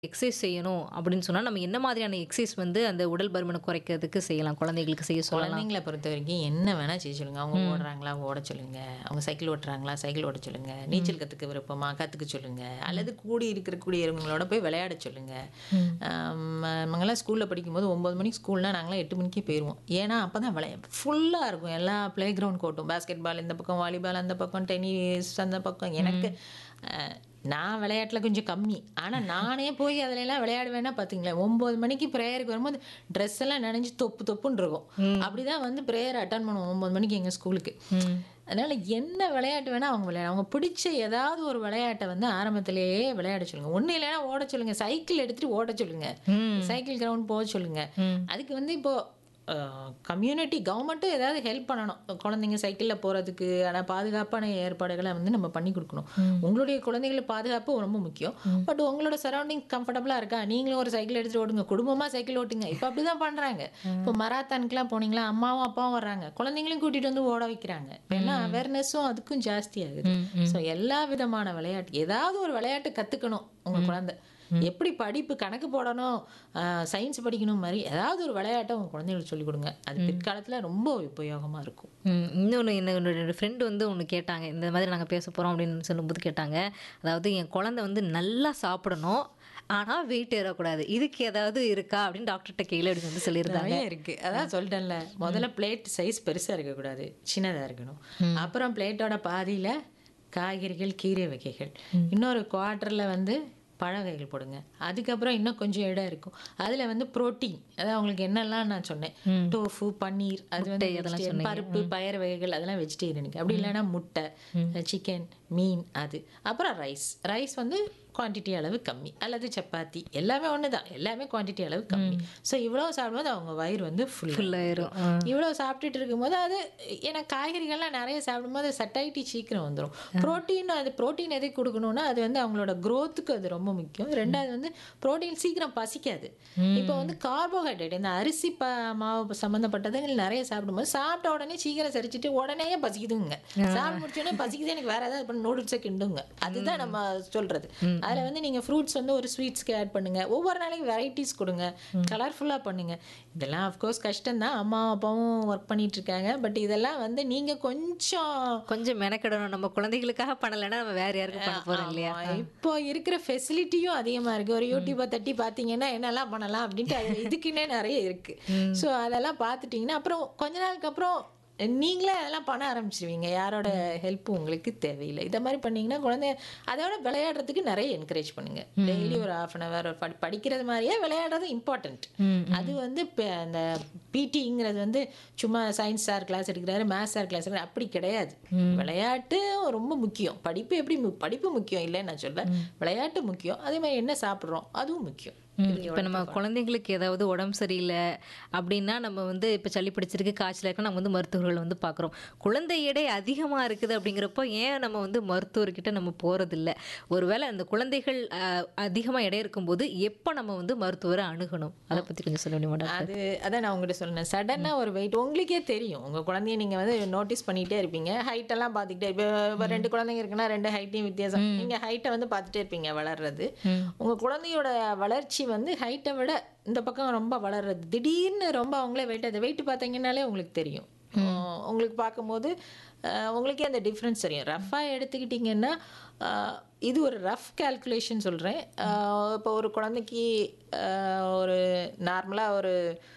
Exercise செய்யணும் அப்படின்னு சொன்னா, நம்ம என்ன மாதிரியான எக்ஸர்சைஸ் வந்து அந்த உடல் பருமன குறைக்கிறதுக்கு செய்யலாம்? குழந்தைகளுக்கு செய்ய சொல்லலாம்? குழந்தைங்கள பொறுத்த வரைக்கும் என்ன வேணா செய்ய சொல்லுங்க. அவங்க ம். ஓடுறாங்களா ஓட சொல்லுங்க. அவங்க சைக்கிள் ஓட்டுறாங்களா சைக்கிள் ஓட்ட சொல்லுங்க. நீச்சல் கத்துக்க விருப்பமா கத்துக்க சொல்லுங்க. அல்லது கூடி இருக்கக்கூடியவங்களோட போய் விளையாட சொல்லுங்க. ம். ஆம், நாங்கெல்லாம் ஸ்கூல்ல படிக்கும்போது 9 மணிக்கு ஸ்கூல்னா நாங்களாம் 8 மணிக்கே போயிருவோம். ஏன்னா அப்பதான் விளையா ஃபுல்லா இருக்கும். எல்லா பிளே கிரவுண்ட் கோர்ட்டும். பாஸ்கெட் பால் இந்த பக்கம், வாலிபால் அந்த பக்கம், டென்னிஸ் அந்த பக்கம். எனக்கு அ நான் விளையாட்டுல கொஞ்சம் கம்மி. ஆனா நானே போய் அதுலலாம் விளையாடுவேன்னா பாத்துங்களேன். 9 மணிக்கு பிரேயருக்கு வரும்போது ட்ரெஸ் எல்லாம் நனைஞ்சு தொப்பு தொப்புன்னு இருக்கும். ம். அப்படிதான் வந்து பிரேயர் அட்டெண்ட் பண்ணுவோம் 9 மணிக்கு எங்க ஸ்கூலுக்கு. ம். அதனால என்ன விளையாட்டு வேணா அவங்க விளையாட அவங்க பிடிச்ச ஏதாவது ஒரு விளையாட்டை வந்து ஆரம்பத்திலேயே விளையாட சொல்லுங்க. ஒண்ணும் இல்லைன்னா ஓட சொல்லுங்க. சைக்கிள் எடுத்துட்டு ஓட சொல்லுங்க. ம். சைக்கிள் கிரவுண்ட் போக சொல்லுங்க. ம். அதுக்கு வந்து இப்போ கம்யூனிட்டி கவர்மெண்ட்டும் ஏதாவது ஹெல்ப் பண்ணணும். குழந்தைங்க சைக்கிள்ல போறதுக்கு ஆனா பாதுகாப்பான ஏற்பாடுகளை வந்து நம்ம பண்ணி கொடுக்கணும். ம். உங்களுடைய குழந்தைகள் பாதுகாப்பு ரொம்ப முக்கியம். பட் உங்களோட சரௌண்டிங் கம்ஃபர்டபுளா இருக்கா? நீங்களும் ஒரு சைக்கிள் எடுத்துட்டு ஓடுங்க. குடும்பமா சைக்கிள் ஓட்டுங்க. இப்போ அப்படிதான் பண்றாங்க. இப்போ மராத்தானுக்குலாம் போனீங்களா அம்மாவும் அப்பாவும் வர்றாங்க. குழந்தைங்களையும் கூட்டிட்டு வந்து ஓட வைக்கிறாங்க. இப்போ எல்லாம் அவேர்னஸும் அதுக்கும் ஜாஸ்தி ஆகுது. ம். ம். ஸோ எல்லா விதமான விளையாட்டு ஏதாவது ஒரு விளையாட்டு கத்துக்கணும் உங்க குழந்தை. எப்படி படிப்பு கணக்கு போடணும் சயின்ஸ் படிக்கணும் மாதிரி ஏதாவது ஒரு விளையாட்டை உங்க குழந்தைகளுக்கு சொல்லிக் கொடுங்க. அது பிற்காலத்துல ரொம்ப உபயோகமா இருக்கும். ம். இன்னொன்னு என்ன என்னோட ஃப்ரெண்டு வந்து ஒண்ணு கேட்டாங்க. இந்த மாதிரி நாங்க பேச போறோம் அப்படின்னு சொல்லும்போது கேட்டாங்க. அதாவது என் குழந்தை வந்து நல்லா சாப்பிடணும். ஆனா வெயிட் ஏறக்கூடாது. இதுக்கு ஏதாவது இருக்கா? அப்படின்னு டாக்டர்ட்ட கேளு அப்படின்னு வந்து சொல்லியிருந்தாங்க. நிறைய இருக்கு. அதான் சொல்லிட்டேன்ல. முதல்ல பிளேட் சைஸ் பெருசா இருக்கக்கூடாது. சின்னதா இருக்கணும். அப்புறம் பிளேட்டோட பாதியில காய்கறிகள், கீரை வகைகள். இன்னொரு குவார்ட்டர்ல வந்து பழ வகைகள் போடுங்க. அதுக்கப்புறம் இன்னும் கொஞ்சம் இடம் இருக்கும். அதுல வந்து புரோட்டீன் அதாவது உங்களுக்கு என்னெல்லாம் நான் சொன்னேன். ம். டோஃபு, பன்னீர் அது வந்து முட்டை அதெல்லாம் vegetarian. சொன்னீங்க. பருப்பு, பயறு வகைகள் அதெல்லாம் வெஜிடேரியனுக்கு. அப்படி இல்லைன்னா முட்டை, சிக்கன், மீன் அது. அப்புறம் ரைஸ். ரைஸ் வந்து குவான்டிட்டி அளவு கம்மி. அல்லது சப்பாத்தி எல்லாமே ஒண்ணுதான். எல்லாமே குவான்டிட்டி அளவு கம்மி. ஸோ இவ்வளவு சாப்பிடும்போது அவங்க வயிறு வந்து ஃபுல் ஃபுல் ஆயிரும். ஆ. இவ்வளோ சாப்பிட்டுட்டு இருக்கும்போது அது ஏன்னா காய்கறிகள்லாம் நிறைய சாப்பிடும்போது சட்டாயிட்டி சீக்கிரம் வந்துடும் ப்ரோட்டீன் அது ப்ரோட்டீன் எதுக்கு கொடுக்கணும்னா அது வந்து அவங்களோட growth-க்கு அது ரொம்ப முக்கியம் ரெண்டாவது வந்து ப்ரோட்டீன் சீக்கிரம் பசிக்காது இப்போ வந்து கார்போஹைட்ரேட் இந்த அரிசி ப மாவு சம்மந்தப்பட்டதுங்கள் நிறைய சாப்பிடும்போது சாப்பிட்ட உடனே சீக்கிரம் சரிச்சிட்டு உடனே பசிக்குதுங்க சாப்பிட்டு முடிச்ச உடனே பசிக்குது எனக்கு வேற ஏதாவது பண்ண நூடுல்ஸை கிண்டுங்க அதுதான் நம்ம சொல்றது அதில் வந்து நீங்கள் ஃப்ரூட்ஸ் வந்து ஒரு ஸ்வீட்ஸ்க்கு ஆட் பண்ணுங்க ஒவ்வொரு நாளைக்கு வெரைட்டிஸ் கொடுங்க கலர்ஃபுல்லாக பண்ணுங்க இதெல்லாம் அஃப்கோர்ஸ் கஷ்டம்தான் அம்மா அப்பாவும் ஒர்க் பண்ணிட்டு இருக்காங்க பட் இதெல்லாம் வந்து நீங்க கொஞ்சம் கொஞ்சம் மெனக்கெடணும். நம்ம குழந்தைகளுக்காக பண்ணலைன்னா நம்ம வேற யாருக்கும் பண்ண போறோம் இல்லையா? ஆமா, இப்போ இருக்கிற ஃபெசிலிட்டியும் அதிகமா இருக்கு ஒரு யூடியூப்பை தட்டி பார்த்தீங்கன்னா என்னெல்லாம் பண்ணலாம் அப்படின்ட்டு அது இதுக்குன்னே நிறைய இருக்கு ஸோ அதெல்லாம் பார்த்துட்டீங்கன்னா அப்புறம் கொஞ்ச நாளுக்கு அப்புறம் நீங்களே அதெல்லாம் பண்ண ஆரம்பிச்சிருவீங்க யாரோட ஹெல்ப்பும் உங்களுக்கு தேவையில்லை இதை மாதிரி பண்ணீங்கன்னா குழந்தை அதோட விளையாடுறதுக்கு நிறைய என்கரேஜ் பண்ணுங்க டெய்லி ஒரு ஹாஃப் அன் ஹவர் படி படிக்கிறது மாதிரியே விளையாடுறது இம்பார்ட்டன்ட் ம். அது வந்து இப்போ அந்த பிடிங்கிறது வந்து சும்மா சயின்ஸ் சார் கிளாஸ் எடுக்கிறாரு மேத்ஸ் சார் கிளாஸ் எடுக்கிறாரு அப்படி கிடையாது விளையாட்டு ரொம்ப முக்கியம் படிப்பு எப்படி மு- படிப்பு முக்கியம் இல்லைன்னு நான் சொல்ல விளையாட்டு முக்கியம் அதே மாதிரி என்ன சாப்பிட்றோம் அதுவும் முக்கியம் ம். இப்ப நம்ம குழந்தைங்களுக்கு ஏதாவது உடம்பு சரியில்லை அப்படின்னா நம்ம வந்து இப்ப சளி பிடிச்சிருக்கு காய்ச்சல் இருக்கு நம்ம வந்து மருத்துவர்களை வந்து பார்க்குறோம் குழந்தை எடை அதிகமா இருக்குது அப்படிங்கிறப்போ ஏன் நம்ம வந்து மருத்துவர்கிட்ட நம்ம போறது இல்ல ஒருவேளை அந்த குழந்தைகள் அஹ், அதிகமா எடை இருக்கும்போது எப்போ நம்ம வந்து மருத்துவரை அணுகணும் அதை பத்தி கொஞ்சம் சொல்ல முடியுமா டாக்டர்? அது அதான் நான் உங்கள்கிட்ட சொன்னேன் சடனாக ஒரு வெயிட் உங்களுக்கே தெரியும் உங்கள் குழந்தைய நீங்கள் வந்து நோட்டீஸ் பண்ணிகிட்டே இருப்பீங்க ஹைட் எல்லாம் பார்த்துக்கிட்டே இப்போ இப்போ ரெண்டு குழந்தைங்க இருக்குன்னா ரெண்டு ஹைட்டையும் வித்தியாசம் நீங்கள் ஹைட்டை வந்து பார்த்துட்டே இருப்பீங்க வளர்றது உங்கள் குழந்தையோட வளர்ச்சி வந்து ஹைட்டை விட இந்த பக்கம் ரொம்ப வளர்றது திடீர்னு ரொம்ப அவங்களே வெயிட் அது வெயிட் பார்த்தீங்கன்னாலே உங்களுக்கு தெரியும் அஹ் உங்களுக்கு பார்க்கும்போது அஹ் உங்களுக்கே அந்த டிஃப்ரென்ஸ் தெரியும் ரஃபாக எடுத்துக்கிட்டிங்கன்னா அஹ் இது ஒரு ரஃப் கால்குலேஷன் சொல்கிறேன் இப்போ ஒரு குழந்தைக்கு அஹ் ஒரு நார்மலாக ஒரு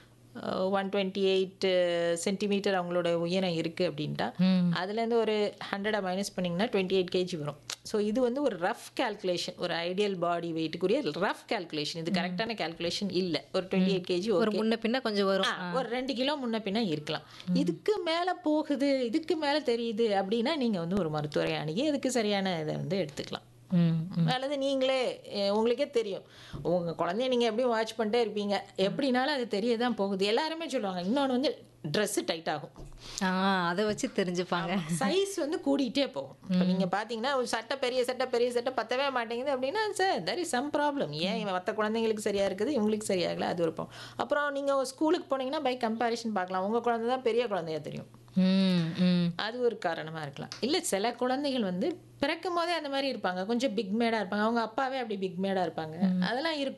ஒன் டுவெண்ட்டி எயிட் சென்டிமீட்டர் அவங்களோட உயரம் இருக்குது அப்படின்ட்டா அதுலேருந்து ஒரு ஹண்ட்ரடை மைனஸ் பண்ணிங்கன்னா டுவெண்ட்டி எயிட் கேஜி வரும் ஸோ இது வந்து ஒரு ரஃப் கால்குலேஷன் ஒரு ஐடியல் பாடி வெயிட்டுக்குரிய ரஃப் கால்குலேஷன் இது கரெக்டான கால்குலேஷன் இல்லை ஒரு டுவெண்ட்டி எயிட் கேஜி ஒரு முன்ன பின்ன கொஞ்சம் வரும் ஆ, ஒரு ரெண்டு கிலோ முன்ன பின்ன இருக்கலாம் இதுக்கு மேல போகுது இதுக்கு மேல தெரியுது அப்படின்னா நீங்க வந்து ஒரு மருத்துவரை அணுகி அதுக்கு சரியான இதை வந்து எடுத்துக்கலாம் ம். அல்லது நீங்களே அஹ், உங்களுக்கே தெரியும் உங்க குழந்தைய நீங்க எப்படியும் வாட்ச் பண்ணிட்டே இருப்பீங்க எப்படினாலும் அது தெரிய தான் போகுது எல்லாருமே சொல்லுவாங்க இன்னொன்று வந்து ட்ரெஸ்ஸு டைட் ஆகும் ஆ அதை வச்சு தெரிஞ்சுப்பாங்க சைஸ் வந்து கூடிட்டே போகும் இப்போ நீங்கள் பார்த்தீங்கன்னா ஒரு சட்டை பெரிய சட்டை பெரிய சட்டை பத்தவே மாட்டேங்குது அப்படின்னா sir there is some problem ஏன் இவன் மற்ற குழந்தைங்களுக்கு சரியா இருக்குது இவங்களுக்கு சரியாகல அது ஒரு problem. அப்புறம் நீங்கள் ஸ்கூலுக்கு போனீங்கன்னா பை கம்பேரிஷன் பார்க்கலாம் உங்கள் குழந்தை தான் பெரிய குழந்தையா தெரியும் ம் ம் அது ஒரு காரணமா இருக்கலாம் இல்லை சில குழந்தைகள் வந்து பிறக்கும் போதே அந்த மாதிரி இருப்பாங்க கொஞ்சம் பிக் மேடாக இருப்பாங்க அவங்க அப்பாவே அப்படி பிக் மேடாக இருப்பாங்க அதெல்லாம் இருக்கும்